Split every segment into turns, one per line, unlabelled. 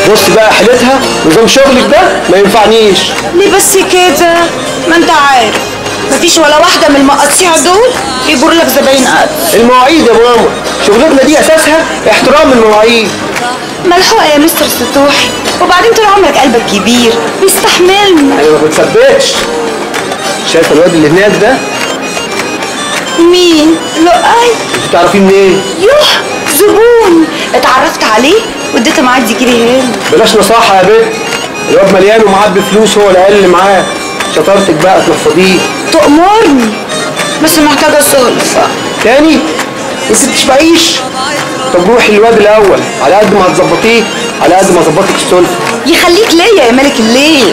بص بقى حالتها نظام شغلك ده ما ينفعنيش
ليه بس كده ما انت عارف مفيش ولا واحدة من المقاطيع دول يجر لك زباين قد
المواعيد يا ماما شغلتنا دي اساسها احترام المواعيد
ملحوقة يا مستر ستوحي وبعدين طول عمرك قلبك كبير بيستحملنا
انا ما بتثبتش شايف الواد اللي هناك ده
مين؟ لؤي
انت تعرفيه منين
يوه زبون اتعرفت عليه واديته معاه الديجري هنا
بلاش نصاحه يا بنت الواد مليان ومعبي فلوس هو العيال اللي معاه شطارتك بقى تنفضيه
تأمرني بس محتاجة سلفة
تاني انت بتشبعيش طب روحي الواد الاول على قد ما هتظبطيه على قد ما هظبطك السلفه
يخليك ليا يا ملك الليل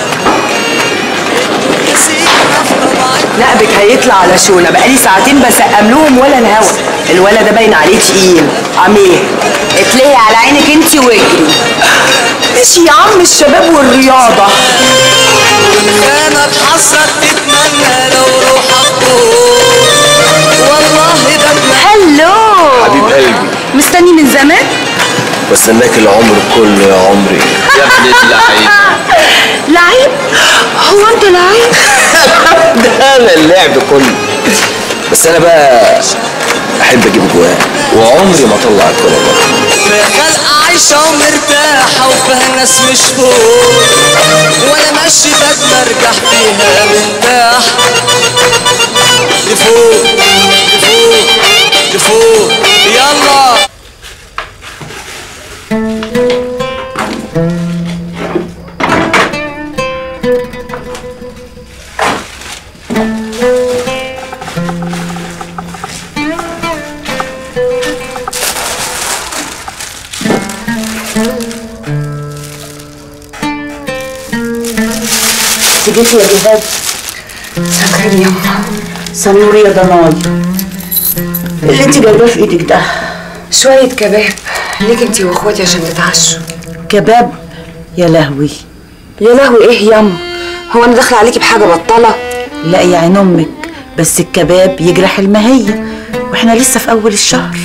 نقبك هيطلع على شونا بقالي ساعتين بسقم لهم ولا الهوا الولد ده باين عليه تقيل عميه اتلهي على عينك انت واجري ماشي يا عم الشباب والرياضه
كانت حسرة تتمنى لو روحك طول والله ده
هلو
حبيب قلبي
مستني من زمان
بستناك العمر كله يا عمري يا ابن اللعيب
لعيب هو انت لعيب
ده انا اللعب كله بس انا بقى احب اجيب جواه وعمري ما اطلع الكوره بره
في خلق عايشة ومرتاحة وفيها ناس مش فوق ولا ماشي بتمرجح فيها مرتاح لفوق لفوق لفوق يلا
جيتي يا جهاد سكر يما سنور يا ضناي اللي انت جايباه في ايدك ده
شوية كباب ليك انتي واخواتي عشان تتعشوا
كباب يا لهوي
يا لهوي ايه ياما هو انا داخله عليكي بحاجه بطاله
لا يا عين امك بس الكباب يجرح المهية واحنا لسه في اول الشهر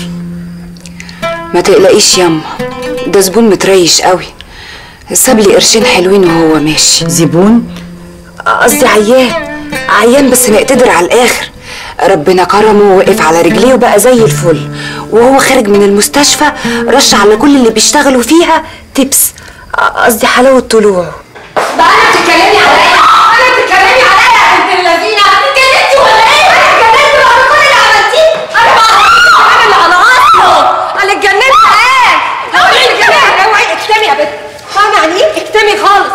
ما تقلقيش ياما ده زبون متريش قوي ساب لي قرشين حلوين وهو ماشي
زبون
قصدي عيان عيان بس مقتدر على الاخر ربنا كرمه ووقف على رجليه وبقى زي الفل وهو خارج من المستشفى رش على كل اللي بيشتغلوا فيها تبس قصدي حلاوه طلوعه
بقى انا بتتكلمي عليا انا بتتكلمي عليا يا بنت اللذينه اتكلمتي ولا ايه انا اتجننت بعد كل اللي عملتيه انا بعرفك انا اللي على اصله انا اتجننت ايه اوعي اتجننت اوعي اكتمي يا بنت فاهمه يعني ايه اكتمي خالص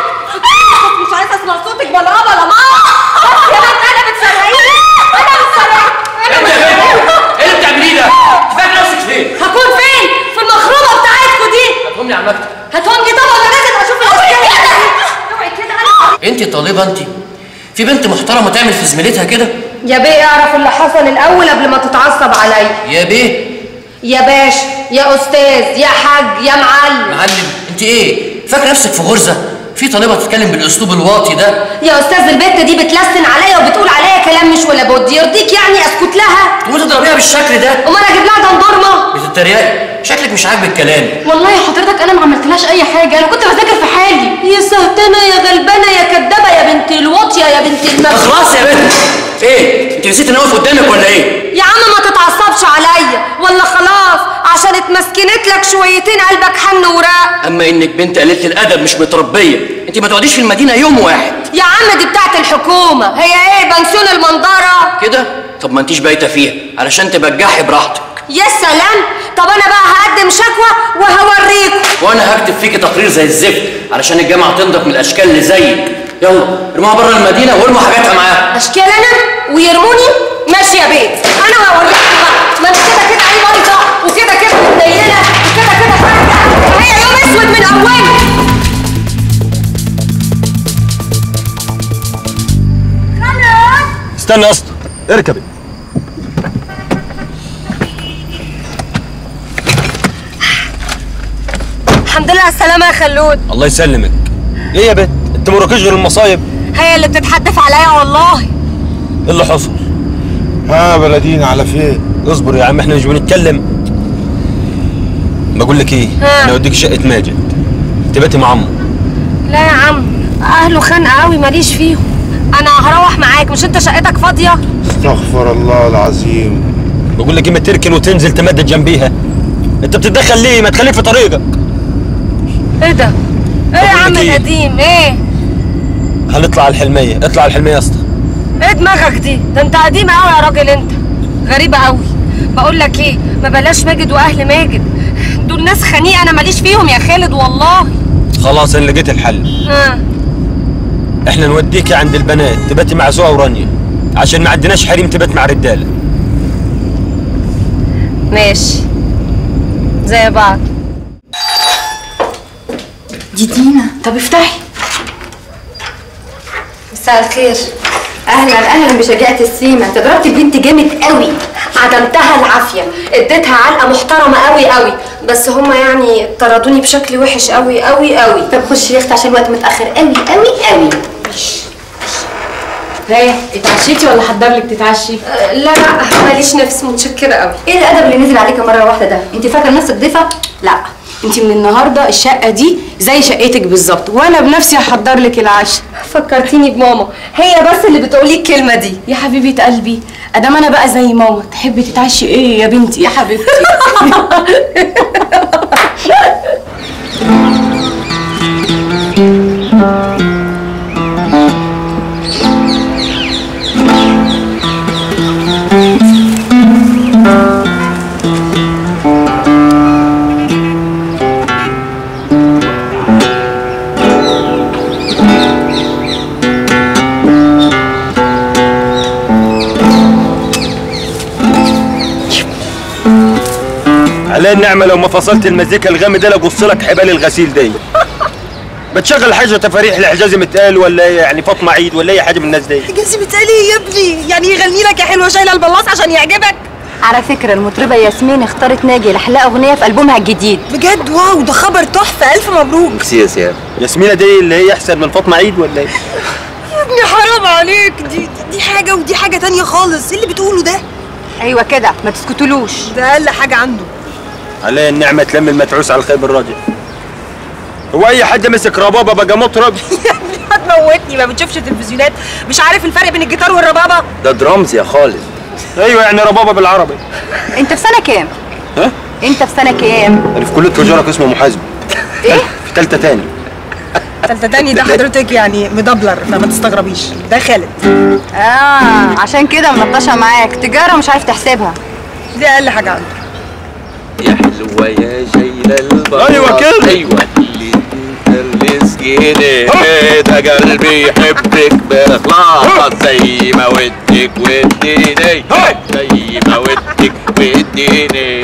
مش عايزه اسمع صوتك ولا ابا ولا ماما بس يا بنت انا بتسرعيني انا بتسرعيني انا بتسرعيني
ايه اللي بتعمليه ده؟ فاكر نفسك فين؟
هكون فين في المخروبه بتاعتكوا دي
هتقومي على المكتب
هاتهم لي طبعا انا لازم اشوف الاشكال اوعي كده انا
انت طالبه انت في بنت محترمه تعمل في زميلتها كده
يا بيه اعرف اللي حصل الاول قبل ما تتعصب عليا
يا بيه
يا باشا يا استاذ يا حاج يا معلم
معلم انت ايه فاكر نفسك في غرزه في طالبه تتكلم بالاسلوب الواطي ده
يا استاذ البت دي بتلسن عليا وبتقول عليا كلام مش ولا بد يرضيك يعني اسكت لها
تقومي تضربيها بالشكل ده
امال اجيب لها دندورمه
بتتريقي شكلك مش عاجبك الكلام
والله حضرتك انا ما عملتلهاش اي حاجه انا كنت بذاكر في حالي يا سهتانه يا غلبانه يا كدابه يا بنت الواطيه يا بنت المجنونه
خلاص يا بنت ايه انت نسيت اني واقف قدامك ولا ايه
يا عم ما تتعصبش عليا ولا خلاص عشان اتمسكنت لك شويتين قلبك حن وراق
اما انك بنت قليله الادب مش متربيه انت ما تقعديش في المدينه يوم واحد
يا عم دي بتاعت الحكومه هي ايه بنسيون المنظره
كده طب ما انتيش بايته فيها علشان تبجحي براحتك
يا سلام طب انا بقى هقدم شكوى وهوريكم
وانا هكتب فيكي تقرير زي الزفت علشان الجامعه تنضف من الاشكال اللي زيك يلا ارموها بره المدينه وارموا حاجاتها معاها
اشكال انا ويرموني ماشي يا بيت انا هوريكم بقى ما انت كده كده عيني بايظه وكده كده متنيله وكده كده فارقه هي يوم اسود من اوله
استنى يا اسطى اركبي
الحمد لله على السلامه يا خلود
الله يسلمك ايه يا بت انت مراكش غير المصايب
هي اللي بتتحدف عليا والله
ايه اللي حصل
ها بلدينا على فين
اصبر يا عم احنا مش بنتكلم بقول لك ايه
ها.
انا اوديك شقه ماجد تباتي مع عمو
لا يا عم اهله خانقه قوي ماليش فيهم انا هروح معاك مش انت شقتك فاضيه
استغفر الله العظيم
بقول لك إيه ما تركن وتنزل تمدد جنبيها انت بتتدخل ليه ما تخليك في طريقك
ايه ده ايه يا
بقول
عم
لك إيه؟
القديم ايه
هنطلع على الحلميه اطلع على الحلميه يا اسطى
ايه دماغك دي ده انت قديم قوي يا راجل انت غريبه قوي بقول لك ايه ما بلاش ماجد واهل ماجد دول ناس خنيقه انا ماليش فيهم يا خالد والله
خلاص انا لقيت الحل
ها
احنا نوديكي عند البنات تباتي مع سوى ورانيا عشان ما عندناش حريم تبات مع رجاله
ماشي زي بعض
دي دينا طب افتحي
مساء الخير
اهلا اهلا بشجاعة السيما انت ضربت البنت جامد قوي
عدمتها العافيه اديتها علقه محترمه قوي قوي بس هما يعني طردوني بشكل وحش قوي قوي قوي
طب خش يا اختي عشان الوقت متاخر قوي قوي قوي
ايه اتعشيتي ولا حضر لك تتعشي
أه، لا لا ماليش نفس متشكره قوي
ايه الادب اللي نزل عليك مره واحده ده انت فاكره نفسك ضيفه
لا انت من النهارده الشقه دي زي شقتك بالظبط وانا بنفسي هحضر لك العشاء
فكرتيني بماما هي بس اللي بتقولي الكلمه دي
يا حبيبه قلبي ادام انا بقى زي ماما تحبي تتعشي ايه يا بنتي يا حبيبتي
على النعمه لو ما فصلت المزيكا الغامي ده لقص لك حبال الغسيل دي بتشغل حاجه تفاريح لحجازي متقال ولا إيه يعني فاطمه عيد ولا اي حاجه من الناس دي
جنسي بتقالي يا ابني يعني يغني لك يا حلوه شايله البلاص عشان يعجبك
على فكره المطربه ياسمين اختارت ناجي لحلقه اغنيه في البومها الجديد
بجد واو ده خبر تحفه الف مبروك
ميرسي يا سياد
ياسمينه دي اللي هي احسن من فاطمه عيد ولا ايه
يا ابني حرام عليك دي دي حاجه ودي حاجه تانية خالص ايه اللي بتقوله ده
ايوه كده ما تسكتولوش
ده اقل حاجه عنده
عليه النعمه تلم المتعوس على الخيب الراجل هو اي حد مسك ربابه بقى مطرب
هتموتني ما بتشوفش تلفزيونات مش عارف الفرق بين الجيتار والربابه
ده درامز يا خالد
ايوه يعني ربابه بالعربي
انت في سنه كام
ها
انت في سنه كام
انا في كليه تجاره قسم محاسبه
ايه
في ثالثه تاني
تالتة تاني ده حضرتك يعني مدبلر فما تستغربيش ده خالد
اه عشان كده ملطشه معاك تجاره مش عارف تحسبها
دي اقل حاجه عنده
يا حلوة يا جايلة البراء
أيوة كده.
أيوة اللي اللي سجيني ده قلبي يحبك بإخلاص زي ما ودك وديني زي ما ودك وديني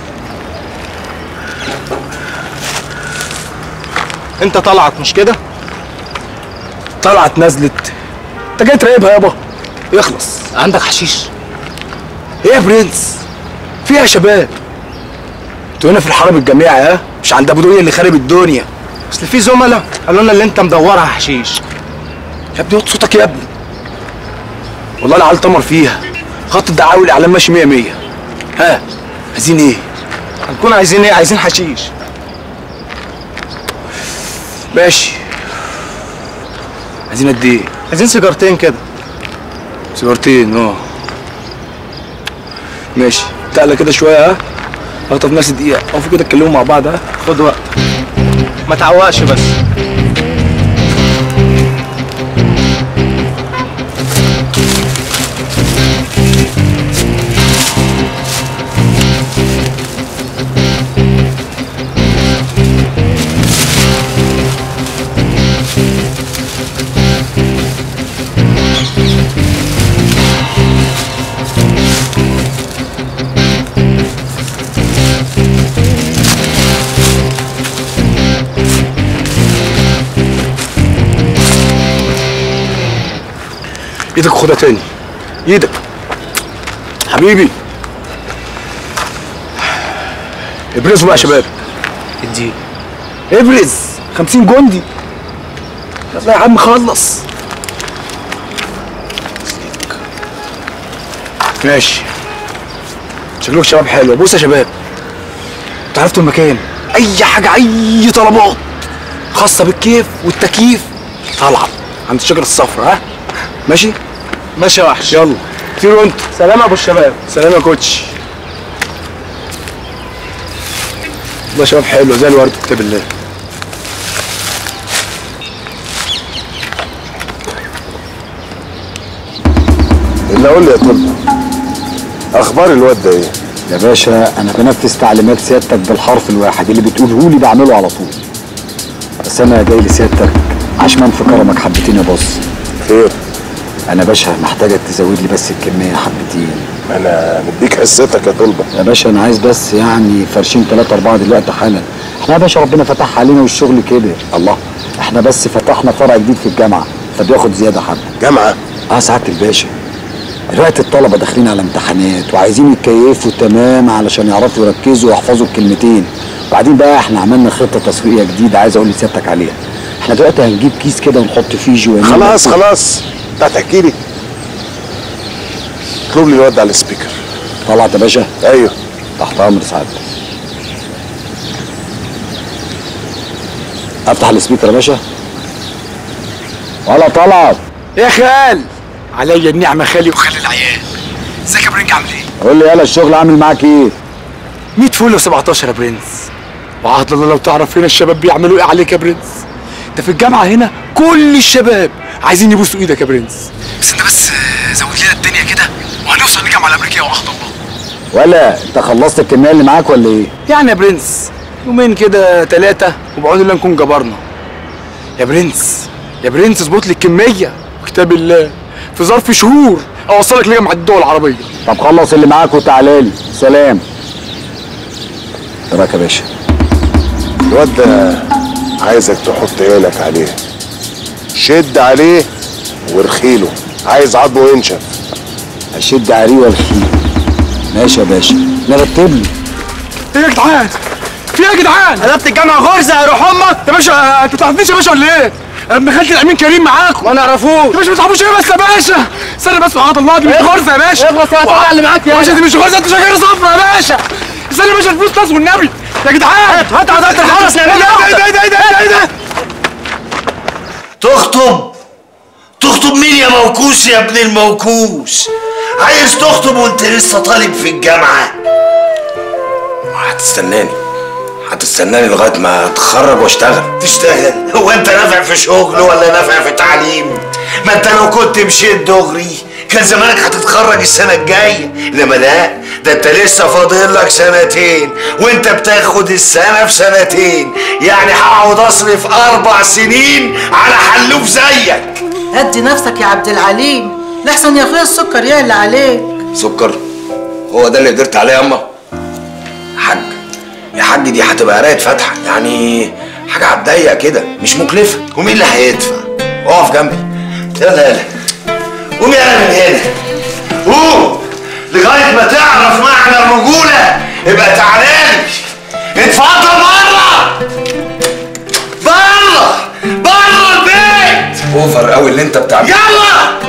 انت طلعت مش كده طلعت نزلت انت جاي تراقبها يابا يخلص
عندك حشيش
ايه يا برنس فيها يا شباب انتوا هنا في الحرم الجامعي ها مش عند ابو دنيا اللي خارب الدنيا اصل في زملاء قالوا لنا اللي انت مدورها حشيش يا ابني وطي صوتك يا ابني والله العيال تمر فيها خط الدعاوي الاعلام ماشي 100 100 ها عايزين ايه هنكون عايزين ايه عايزين حشيش ماشي عايزين قد ايه عايزين سيجارتين كده سيجارتين اه ماشي تقلق كده شويه ها اخطف نفسي دقيقه اقفوا كده اتكلموا مع بعض ها خد وقت ما تعوقش بس ايدك خدها تاني ايدك حبيبي ابرزوا بقى يا شباب ادي ابرز 50 جندي يلا يا عم خلص ماشي شكلكم شباب حلوه بص يا شباب انتوا عرفتوا المكان اي حاجه اي طلبات خاصه بالكيف والتكييف طالعه عند الشجره الصفراء ها ماشي ماشي يا وحش يلا طيروا انتوا سلام يا ابو الشباب سلام يا كوتش والله شباب حلو زي الورد كتاب الله
اللي اقول لي يا طلبة اخبار الواد ده ايه
يا باشا انا بنفذ تعليمات سيادتك بالحرف الواحد اللي بتقوله لي بعمله على طول بس انا جاي لسيادتك عشمان في كرمك حبتين يا باص
خير
انا باشا محتاجك تزود لي بس الكميه حبتين
انا مديك حصتك يا طلبة
يا باشا انا عايز بس يعني فرشين ثلاثة أربعة دلوقتي حالا احنا يا باشا ربنا فتح علينا والشغل كبر الله احنا بس فتحنا فرع جديد في الجامعة فبياخد زيادة حبة
جامعة؟
اه سعادة الباشا دلوقتي الطلبة داخلين على امتحانات وعايزين يتكيفوا تمام علشان يعرفوا يركزوا ويحفظوا الكلمتين وبعدين بقى احنا عملنا خطة تسويقية جديدة عايز اقول لسيادتك عليها احنا دلوقتي هنجيب كيس كده ونحط فيه جوانين
خلاص خلاص انت هتحكي لي اطلب لي الواد على السبيكر
طلعت يا باشا
ايوه
تحت امر سعادتك افتح السبيكر يا باشا ولا طلعت
يا خال عليا النعمه خالي وخالي العيال ازيك يا برنج عامل ايه
قول لي يلا الشغل عامل معاك ايه
100 فل و17 يا برنس وعهد الله لو تعرف هنا الشباب بيعملوا ايه عليك يا برنس انت في الجامعه هنا كل الشباب عايزين يبوسوا ايدك يا برنس بس انت بس آه، زود لنا الدنيا كده وهنوصل الجامعه الامريكيه وعهد الله
ولا انت خلصت الكميه اللي معاك ولا ايه
يعني يا برنس يومين كده ثلاثة وبعون الله نكون جبرنا يا برنس يا برنس اظبط لي الكمية وكتاب الله في ظرف شهور اوصلك لجامعة الدول العربية
طب خلص اللي معاك وتعالى لي سلام تراك يا باشا
الواد ده عايزك تحط عينك عليه شد عليه وارخيله عايز عضمه ينشف
اشد عليه والخيل ماشي يا باشا نرتب لي
ايه يا جدعان في ايه يا جدعان قلبت الجامعة غرزة يا روح امك يا باشا انتوا تعرفنيش يا باشا ولا ايه ابن خالتي الامين كريم معاكم ما نعرفوش يا باشا ما تعرفوش ايه بس يا باشا استنى بس وعاد الله دي مش غرزة يا باشا
اخلص يا طلع اللي معاك يا
يا باشا دي مش غرزة انتوا شجرة صفرا يا باشا استنى يا باشا الفلوس تاس والنبي يا جدعان هات هات هات الحرس يا باشا ايه ده ايه ده ايه ده ايه ده
تخطب تخطب مين يا موكوس يا ابن الموكوس عايز تخطب وانت لسه طالب في الجامعة
هتستناني هتستناني لغايه ما اتخرج واشتغل
تشتغل هو انت نافع في شغل ولا نافع في تعليم ما انت لو كنت مشيت دغري كان زمانك هتتخرج السنة الجاية انما لا ده انت لسه فاضل لك سنتين وانت بتاخد السنة في سنتين يعني هقعد اصرف اربع سنين على حلوف زيك
هدي نفسك يا عبد العليم لحسن يا اخويا السكر يعلى عليك
سكر هو ده اللي قدرت عليه يا اما حاج يا حاج دي هتبقى قرايه فاتحه يعني حاجه على الضيق كده مش مكلفه
ومين اللي هيدفع
اقف جنبي
يلا يلا قوم يلا من هنا قوم لغاية ما تعرف معنى الرجولة ابقى تعالى لي اتفضل بره بره بره البيت
اوفر قوي اللي انت بتعمله
يلا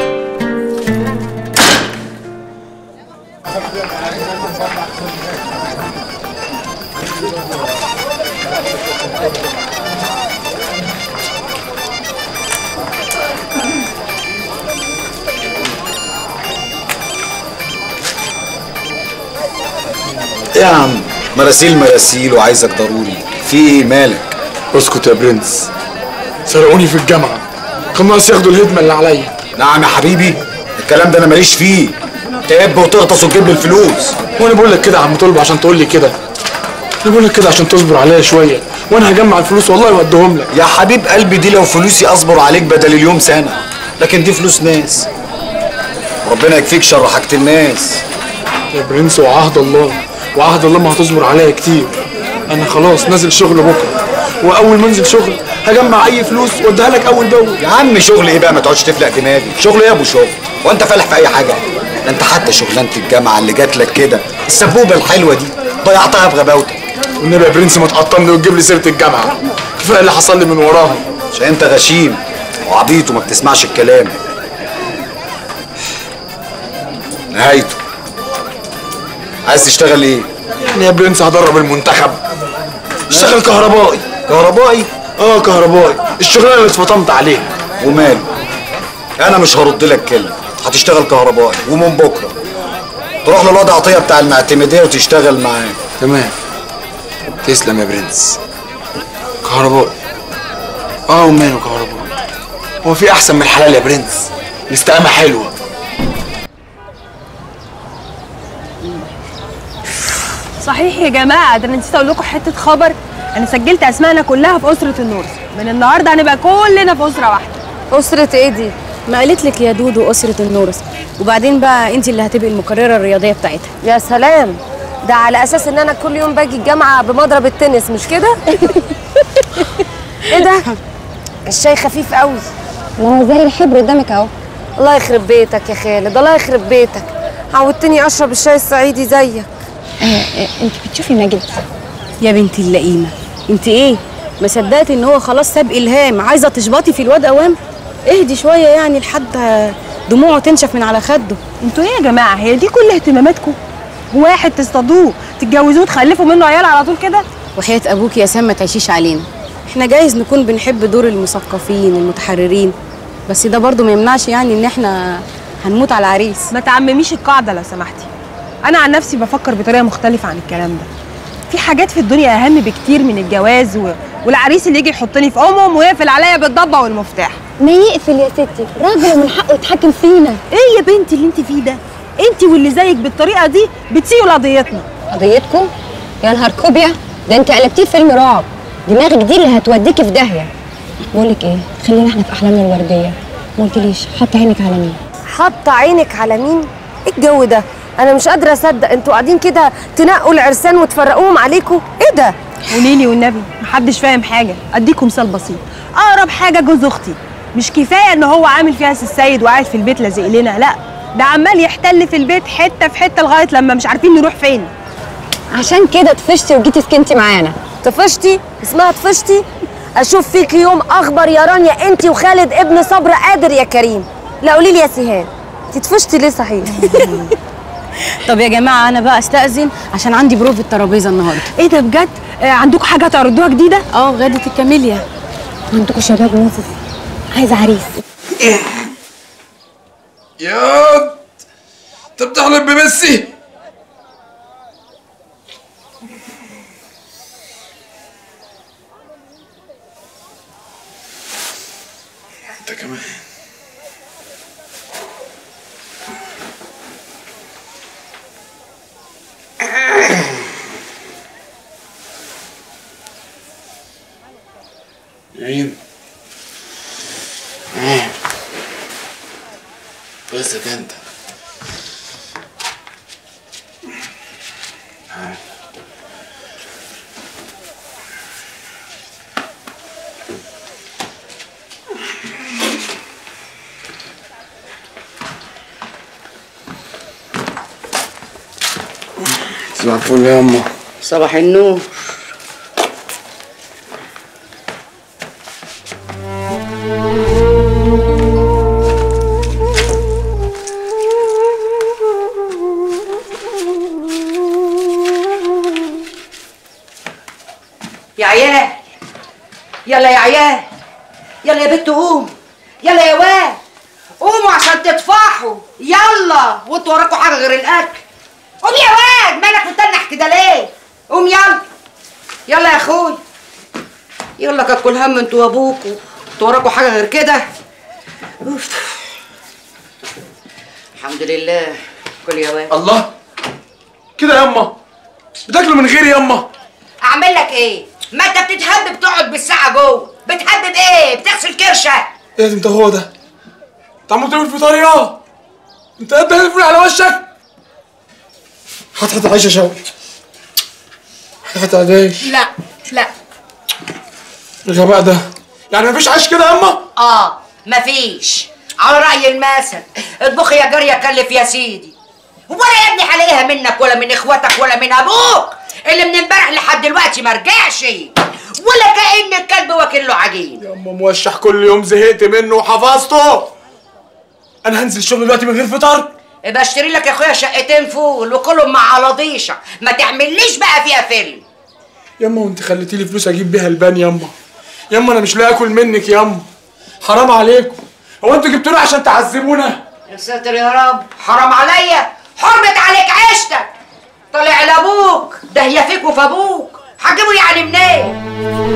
ايه يا عم مراسيل مراسيل وعايزك ضروري في ايه مالك
اسكت يا برنس سرقوني في الجامعة كان ناقص ياخدوا الهدمة اللي عليا
نعم يا حبيبي الكلام ده انا ماليش فيه تهب وتغطس وتجيب لي الفلوس
وانا بقول لك كده يا عم طلب عشان تقول لي كده انا بقول لك كده عشان تصبر عليا شوية وانا هجمع الفلوس والله واديهم لك
يا حبيب قلبي دي لو فلوسي اصبر عليك بدل اليوم سنه لكن دي فلوس ناس ربنا يكفيك شر حاجه الناس
يا برنس وعهد الله وعهد الله ما هتصبر عليا كتير انا خلاص نازل شغل بكره واول ما انزل شغل هجمع اي فلوس واديها لك اول باول
يا عم شغل ايه بقى ما تقعدش تفلق دماغي شغل ايه يا ابو شغل وانت فالح في اي حاجه ده انت حتى شغلانه الجامعه اللي جات لك كده السبوبه الحلوه دي ضيعتها بغباوتك
والنبي يا برنس ما تقطمني وتجيب لي سيره الجامعه كفايه اللي حصل لي من وراها
عشان انت غشيم وعبيط وما بتسمعش الكلام نهايته عايز تشتغل ايه؟
يعني يا برنس هدرب المنتخب اشتغل كهربائي
كهربائي
اه كهربائي الشغلانه اللي اتفطمت عليها
وماله انا مش هرد لك كلمه هتشتغل كهربائي ومن بكره تروح للواد عطيه بتاع المعتمديه وتشتغل معاه
تمام تسلم يا برنس كهربائي اه وماله كهربائي هو في احسن من الحلال يا برنس الاستقامه حلوه
صحيح يا جماعه ده انا نسيت اقول لكم حته خبر انا سجلت اسمائنا كلها في اسره النور من النهارده هنبقى كلنا في اسره واحده
أسرة إيه دي؟ ما قالت لك يا دودو أسرة النورس وبعدين بقى أنت اللي هتبقي المقررة الرياضية بتاعتها
يا سلام ده على اساس ان انا كل يوم باجي الجامعه بمضرب التنس مش كده ايه ده الشاي خفيف قوي
ما هو زي الحبر قدامك أهو
الله يخرب بيتك يا خالد الله يخرب بيتك عودتني اشرب الشاي الصعيدي زيك
أنت بتشوفي ماجد يا بنت اللئيمة أنت إيه؟ ما صدقتي إن هو خلاص ساب إلهام عايزة تشبطي في الواد أوام؟ اهدي شوية يعني لحد دموعه تنشف من على خده
انتوا ايه يا جماعه هي دي كل اهتماماتكم واحد تصطادوه تتجوزوه تخلفوا منه عيال على طول كده
وحياة أبوك يا سام ما تعيشيش علينا احنا جايز نكون بنحب دور المثقفين المتحررين بس ده برضو ما يمنعش يعني ان احنا هنموت على العريس
ما تعمميش القاعده لو سمحتي انا عن نفسي بفكر بطريقه مختلفه عن الكلام ده في حاجات في الدنيا اهم بكتير من الجواز و... والعريس اللي يجي يحطني في امهم ويقفل عليا بالضبه والمفتاح
ما يقفل يا ستي راجل من حقه يتحكم فينا
ايه يا بنتي اللي انت فيه ده انت واللي زيك بالطريقه دي بتسيئوا لقضيتنا
قضيتكم يا نهار كوبيا ده انت قلبتيه فيلم رعب دماغك دي اللي هتوديكي في داهيه بقول لك ايه خلينا احنا في احلامنا الورديه ما قلتليش حط عينك على مين
حاطه عينك على مين ايه الجو ده انا مش قادره اصدق انتوا قاعدين كده تنقوا العرسان وتفرقوهم عليكم ايه ده
قولي لي والنبي محدش فاهم حاجه اديكم مثال بسيط اقرب حاجه جوز اختي مش كفايه ان هو عامل فيها سي السيد وقاعد في البيت لازق لنا لا ده عمال يحتل في البيت حته في حته لغايه لما مش عارفين نروح فين
عشان كده طفشتي وجيتي سكنتي معانا
طفشتي اسمها طفشتي اشوف فيك يوم اخبر يا رانيا انت وخالد ابن صبر قادر يا كريم لا قولي لي يا سهام انت طفشتي ليه صحيح
طب يا جماعه انا بقى استاذن عشان عندي بروف الترابيزه النهارده
ايه ده بجد آه عندكم حاجه تعرضوها جديده
اه غاده الكاميليا عندكم شباب نصف عايزه عريس
ياض انت بتحلم بميسي انت كمان نعيم نعيم بس ده انت صباح الفل يا امه
صباح النور
يا عيال يلا يا عيال يلا يا بت قوم يلا يا واد قوموا عشان تطفحوا يلا وانتوا وراكوا حاجه غير الاكل قوم يا واد مالك متنح كده ليه قوم يلا يلا يا اخوي يلا كاكل هم انتوا وابوكوا انتوا وراكوا حاجه غير كده أوف. الحمد لله كل يا واد
الله كده ياما بتاكلوا من غيري ياما
اعمل لك ايه ما انت بتتهبب تقعد بالساعه جوه بتهبب ايه بتغسل كرشه
ايه ده انت هو ده انت عمال تعمل في طريقه انت قد الفول على وشك هات هات عيش يا شوقي هات هات عيش
لا لا
الغباء ده يعني مفيش عيش كده ياما
اه مفيش على رأي المثل اطبخ يا جارية كلف يا سيدي ولا يا ابني هلاقيها منك ولا من اخواتك ولا من ابوك اللي من امبارح لحد دلوقتي ما رجعش ولا كأن الكلب واكل له عجين
ياما موشح كل يوم زهقت منه وحفظته انا هنزل الشغل دلوقتي من غير فطار
يبقى اشتري لك يا اخويا شقتين فول وكلهم مع لطيشه ما تعمليش بقى فيها فيلم
ياما وانت خليتي لي فلوس اجيب بيها البان ياما ياما انا مش لاقي اكل منك ياما حرام عليكم هو انتوا جبتونا عشان تعذبونا
يا ساتر يا رب حرام عليا حرمت عليك عيشتك طلع لابوك ده هي فيك وفي ابوك هتجيبه يعني منين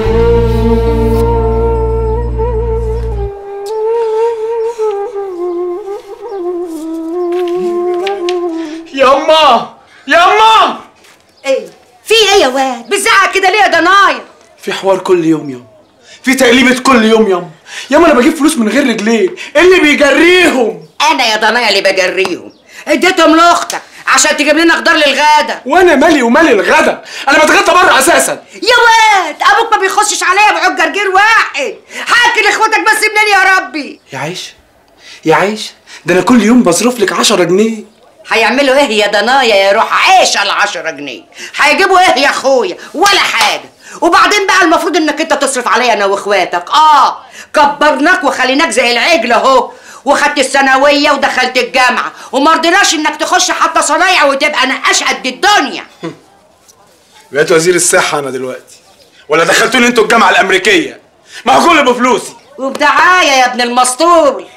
ياما ياما
ايه في ايه يا واد بتزعق كده ليه يا ضنايا
في حوار كل يوم ياما في تقليبة كل يوم ياما ياما انا بجيب فلوس من غير رجلين إيه اللي بيجريهم
انا يا ضنايا اللي بجريهم اديتهم لاختك عشان تجيب لنا خضار للغدا
وانا مالي ومالي الغدا انا بتغدى بره اساسا
يا واد ابوك ما بيخشش عليا بعود جرجير واحد حاكي لاخواتك بس منين يا ربي
يا عيش يا عيش ده انا كل يوم بصرف لك 10 جنيه
هيعملوا ايه يا ضنايا يا روح عيش على 10 جنيه هيجيبوا ايه يا اخويا ولا حاجه وبعدين بقى المفروض انك انت تصرف عليا انا واخواتك اه كبرناك وخليناك زي العجل اهو وخدت الثانويه ودخلت الجامعه وما رضيناش انك تخش حتى صنايع وتبقى نقاش قد الدنيا
بقيت وزير الصحه انا دلوقتي ولا دخلتوني انتوا الجامعه الامريكيه ما هو كله بفلوسي
وبدعايه يا ابن المسطول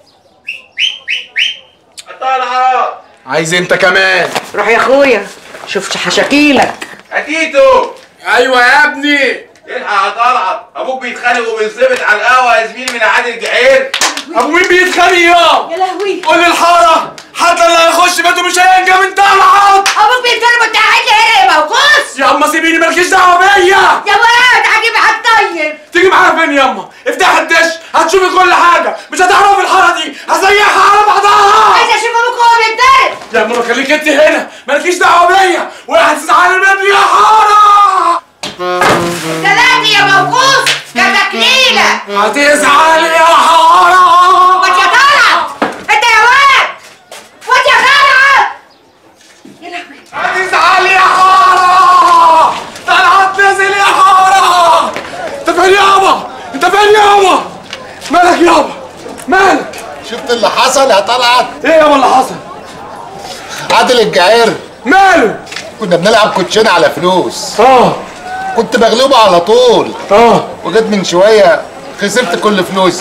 عايز انت كمان
روح يا اخويا شوف حشاكيلك
تيتو
ايوه يا ابني
الحق يا طلعت ابوك بيتخانق وبينصبت على القهوه يا زميلي من عادل الجعير
ابو مين بيتخانق يا
يا لهوي
قول للحاره حتى اللي هيخش بيته مش هينجى من طلعت
ابوك بيتكلم وانت قاعد لي هنا يا موقوس
يا اما سيبيني مالكيش دعوه بيا
يا واد هجيب هتطيب
تيجي معايا فين ياما افتح الدش هتشوفي كل حاجه مش هتعرفي الحاره دي هزيحها على بعضها
عايز اشوف ابوك وهو بيتضرب
يا اما خليك انت هنا مالكيش دعوه بيا وهتزعلي مني يا حاره
ثلاثة يا موقوس كتكليلة
هتزعلي يا حاره
واد يا طلعت انت يا واد واد يا طلعت يا لهوي
هتزعلي يا حاره طلعت نزل يا حاره انت فين يابا انت فين يابا مالك يابا مالك
شفت اللي حصل يا طلعت
ايه يابا اللي حصل
عادل الجعير
ماله
كنا بنلعب كوتشينه على فلوس
اه
كنت بغلبه على طول
اه
وجيت من شويه خسرت كل فلوسي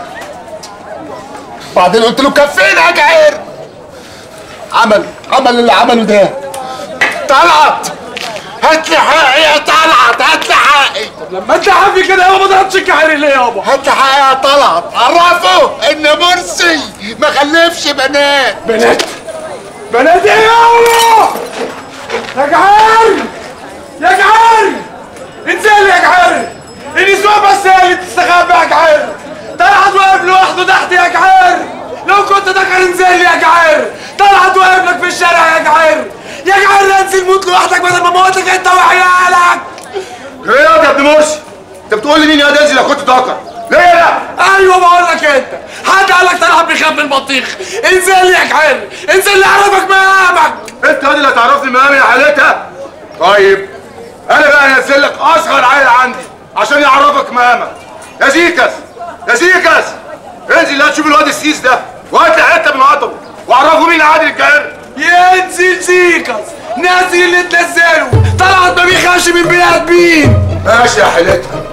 بعدين قلت له كفينا يا جعير عمل عمل اللي عمله ده طلعت هات لي حقي يا طلعت هات لي حقي
لما انت حافي كده يابا ما ضربتش الكحري ليه يابا
هات لي حقي يا طلعت عرفه ان مرسي ما خلفش بنات
بنات بنات ايه يابا يا جعار يا جعار انزل يا جعار النسوان بس هي اللي تستخبى يا جعار طلعت واقف لوحده تحت يا جعار لو كنت دخل انزل يا جعار طلعت واقف لك في الشارع يا جعار يا جعار انزل موت لوحدك بدل ما موتك انت وعيالك
ايه يا ابن مرسي انت بتقول لي مين يا دازي لو كنت ذكر ليه لا
ايوه بقول لك انت حد قال لك طلعت بيخاف من البطيخ انزل يا جعار انزل اللي يعرفك مقامك
انت اللي هتعرفني مقامي يا حالتها طيب انا بقى انزل لك اصغر عيل عندي عشان يعرفك مقامك يا زيكس يا زيكس انزل لا تشوف الواد السيس ده وهات لي حته من عضله وعرفه مين عادل الجعير
ينزل زيكس نازل اللي تنزله طلعت ما بيخافش من بني ادمين
ماشي يا حالتها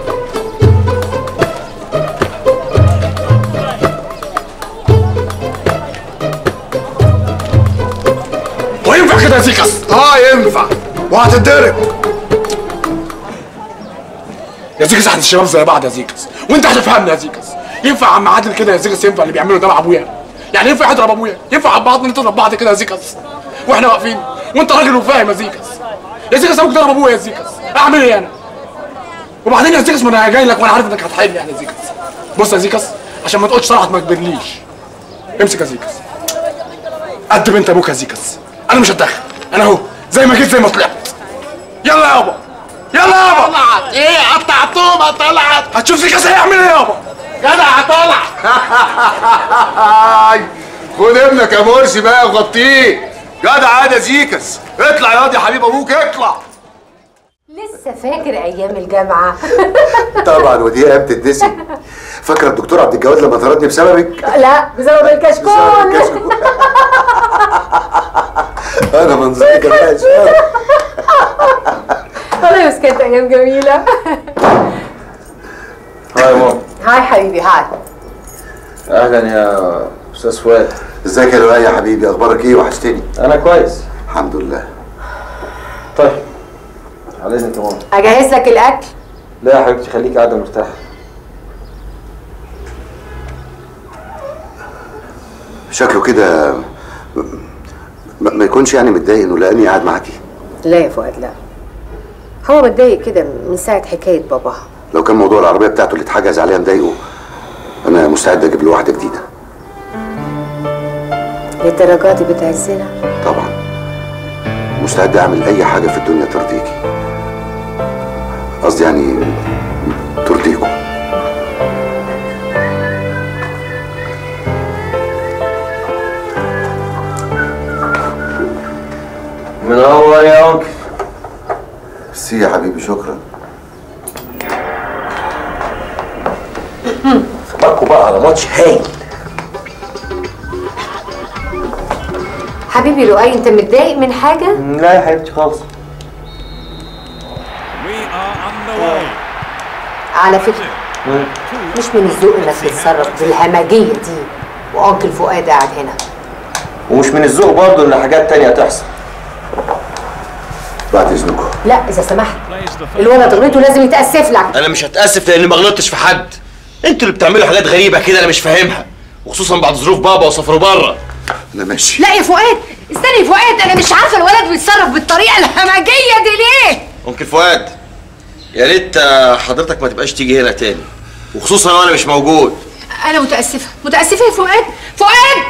وينفع كده يا زيكس
اه ينفع وهتتضرب
يا زيكس احنا الشباب زي بعض يا زيكس وانت هتفهمني يا زيكس ينفع عم عادل كده يا زيكس ينفع اللي بيعمله ده مع ابويا يعني ينفع يضرب ابويا ينفع عم بعض نضرب بعض كده يا زيكس واحنا واقفين وانت راجل وفاهم يا زيكس يا زيكس ابوك ضرب ابويا يا زيكس اعمل ايه انا وبعدين يا زيكس ما انا جاي لك وانا عارف انك هتحل يعني يا زيكس بص يا زيكس عشان ما تقولش طلعت ما كبرليش امسك يا زيكس قد بنت ابوك يا زيكس انا مش هتدخل انا اهو زي ما جيت زي ما طلعت يلا يابا يلا يابا
طلعت ايه قطعتهم يا طلعت
هتشوف زيكس هيعمل ايه يابا
جدع يا طلعت خد ابنك يا مرسي بقى وغطيه جدع عادي يا زيكس اطلع يا واد يا حبيب ابوك اطلع
لسه فاكر ايام الجامعه
طبعا ودي ايام تتنسي فاكره الدكتور عبد الجواد لما طردني بسببك
لا بسبب الكشكول
انا منظري كمان
والله بس كانت ايام جميله
هاي ماما
هاي حبيبي هاي
اهلا يا استاذ فؤاد
ازيك يا لؤي يا حبيبي اخبارك ايه وحشتني
انا كويس
الحمد لله
طيب على اذنك يا ماما
اجهز لك الاكل
لا يا حبيبتي خليكي قاعده مرتاحه
شكله كده ما ما يكونش يعني متضايق انه لقاني قاعد معاكي
لا يا فؤاد لا هو متضايق كده من ساعه حكايه باباها
لو كان موضوع العربيه بتاعته اللي اتحجز عليها مضايقه انا مستعد اجيب له واحده جديده
للدرجات دي بتعزنا
طبعا مستعد اعمل اي حاجه في الدنيا ترضيكي قصدي يعني ترضيكم
منور يا انكل
ميرسي يا حبيبي شكرا
اخباركم بقى على ماتش هايل
حبيبي لؤي انت متضايق من حاجه
لا يا حبيبتي خالص
على فكره مش من الذوق انك تتصرف بالهمجيه دي وانكل فؤاد قاعد هنا
ومش من الذوق برضه ان حاجات تانية تحصل
بعد اذنكم
لا اذا سمحت الولد غلطه لازم يتاسف لك
انا مش هتاسف لاني ما غلطتش في حد انتوا اللي بتعملوا حاجات غريبه كده انا مش فاهمها وخصوصا بعد ظروف بابا وسافروا بره
انا ماشي
لا يا فؤاد استني يا فؤاد انا مش عارفه الولد بيتصرف بالطريقه الهمجيه دي ليه
انكل فؤاد يا ريت آه، حضرتك ما تبقاش تيجي هنا تاني وخصوصا وانا مش موجود
انا متاسفه متاسفه يا فؤاد فؤاد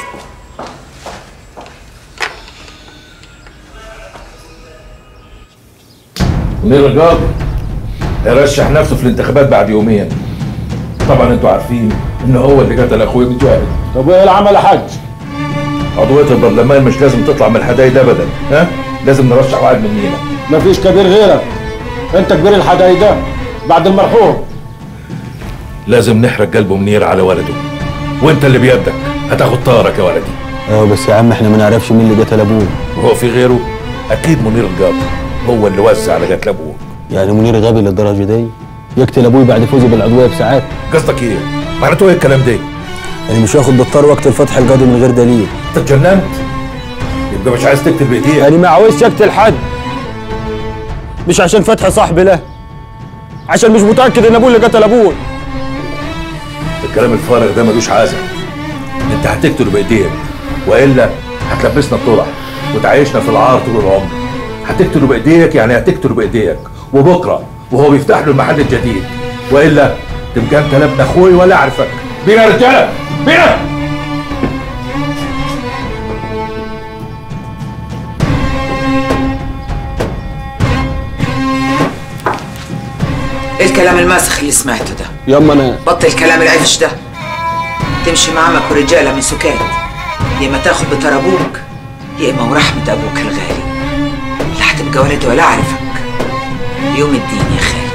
منير الجابر يرشح نفسه في الانتخابات بعد يومين طبعا انتوا عارفين ان هو اللي قتل اخويا مجاهد طب وايه العمل يا حاج عضوية البرلمان مش لازم تطلع من الحدايد ابدا ها لازم نرشح واحد مننا
مفيش كبير غيرك انت كبير الحدايد ده بعد المرحوم
لازم نحرق قلبه منير على ولده وانت اللي بيدك هتاخد طارك يا ولدي
اه بس يا عم احنا ما نعرفش مين اللي قتل ابوه
وهو في غيره اكيد منير الجابر هو اللي وزع على قتل ابوه
يعني منير غبي للدرجه دي يقتل ابوي بعد فوزه بالعضويه بساعات
قصدك ايه معناته ايه الكلام ده
يعني مش واخد بالطار وقت الفتح القاضي من غير دليل
انت اتجننت يبقى مش عايز تقتل بايديك
يعني ما عاوزش اقتل حد مش عشان فتح صاحبي له عشان مش متاكد ان ابوه اللي قتل ابوه
الكلام الفارغ ده ملوش عازة انت هتقتله بايديك والا هتلبسنا الطرح وتعيشنا في العار طول العمر هتقتله بايديك يعني هتقتله بايديك وبكره وهو بيفتح له المحل الجديد والا تبقى انت لا ابن اخوي ولا اعرفك بينا يا رجاله بينا
ايه الكلام الماسخ اللي سمعته ده
ياما انا
بطل كلام العفش ده تمشي معمك ورجالة من سكات يا اما تاخد بطار ابوك يا اما ورحمة ابوك الغالي لا هتبقى ولد ولا اعرفك يوم الدين يا خالد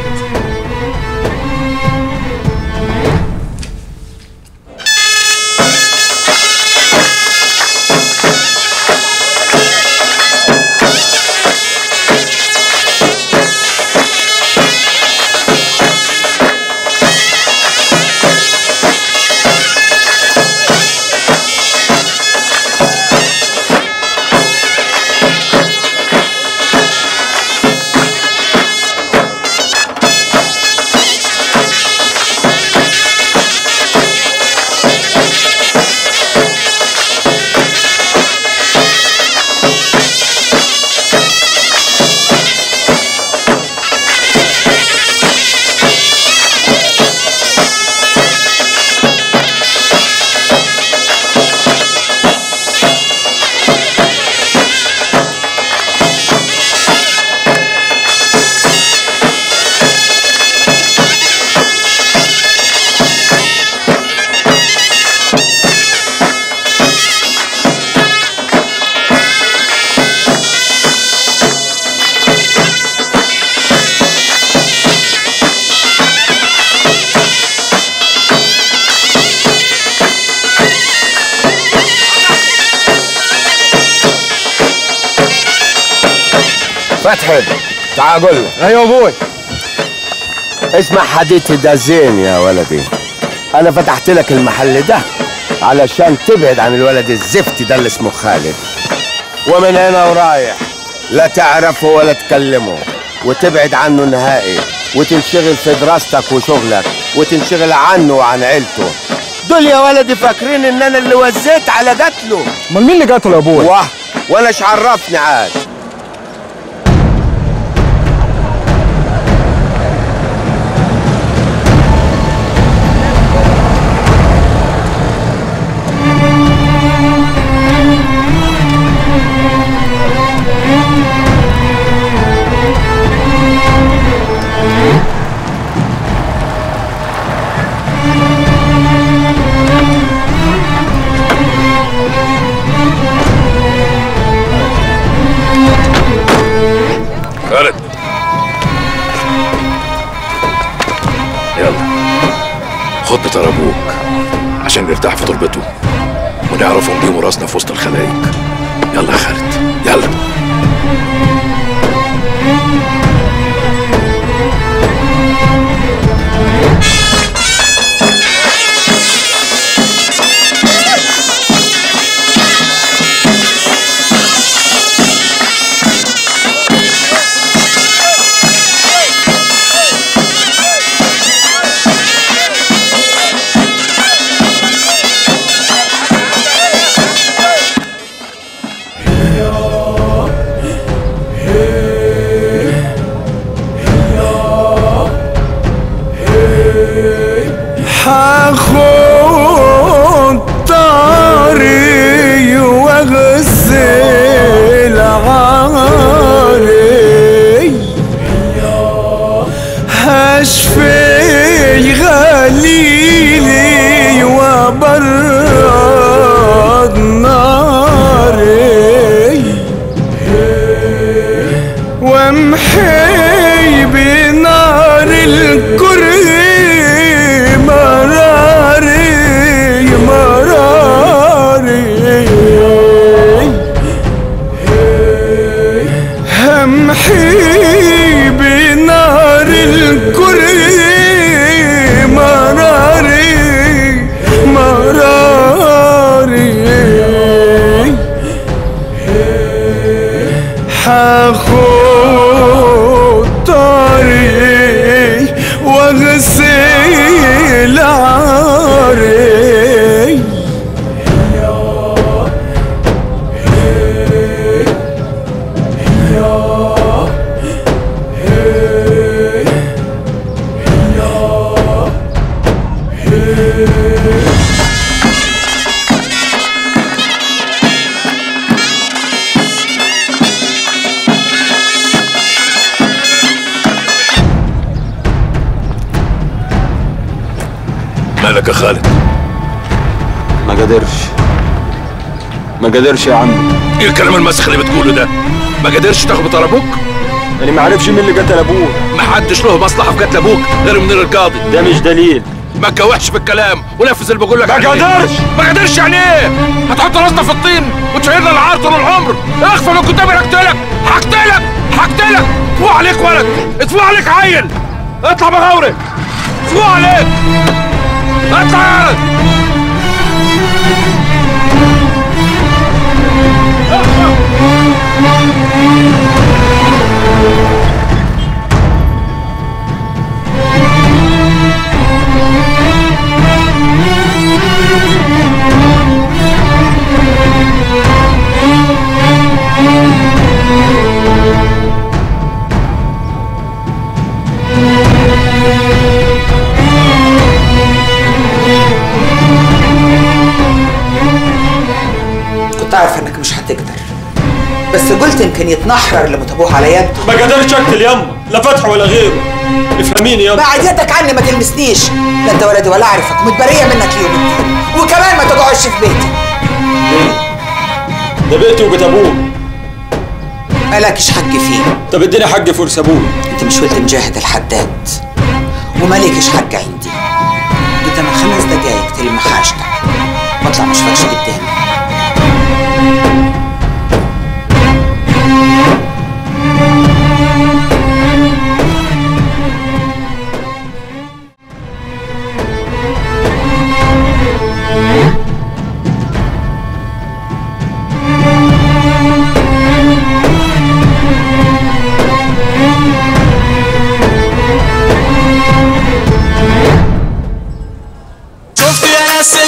فتحي تعال قول له
ايوه ابوي
اسمع حديثي ده زين يا ولدي انا فتحت لك المحل ده علشان تبعد عن الولد الزفت ده اللي اسمه خالد ومن هنا ورايح لا تعرفه ولا تكلمه وتبعد عنه نهائي وتنشغل في دراستك وشغلك وتنشغل عنه وعن عيلته دول يا ولدي فاكرين ان انا اللي وزيت على قتله
امال مين اللي قتله يا ابوي
واه وانا ايش عرفني عاد
خالد يلا خد بطار ابوك عشان نرتاح في تربته ونعرف نقيم راسنا في وسط الخلايق يلا يا خالد يلا
حاخد طاري واغسل عاري هشفي غليلي وبرد ناري وامحي بنار الكره مراري مراري همحي بنار الكره مراري مراري حاخد طاري واغسل عاري
مالك يا خالد
ما قدرش ما قدرش يا عم
ايه الكلام المسخ اللي بتقوله ده ما قدرش تاخد بطار ابوك
انا ما عارفش مين اللي قتل ابوه
ما حدش له مصلحه في قتل ابوك غير منير القاضي
ده مش دليل
ما تجوحش في الكلام ونفذ اللي بقول لك
ما
عليه.
قدرش.
ما قدرش يعني ايه هتحط راسنا في الطين وتشيلنا العار طول العمر اخفى من قدامي هقتلك هقتلك هقتلك فوق عليك ولد اتفوق عليك عيل اطلع بغوري فوق عليك اطلع يا ولد
كنت عارفه انك مش هتقدر بس قلت يمكن يتنحرر اللي متابوه على يده
ما قدرش اقتل يما لا فتح ولا غيره افهميني يما
بعد يدك عني ما تلمسنيش لا انت ولدي ولا اعرفك متبريه منك يوم الدين وكمان ما تقعدش في بيتي
ده بيتي وبيت ابوه
مالكش حق فيه
طب اديني حق فلوس ابوه
انت مش ولد مجاهد الحداد ومالكش حق عندي انت من خمس دقايق تلم حاجتك واطلع مش فاكش قدامي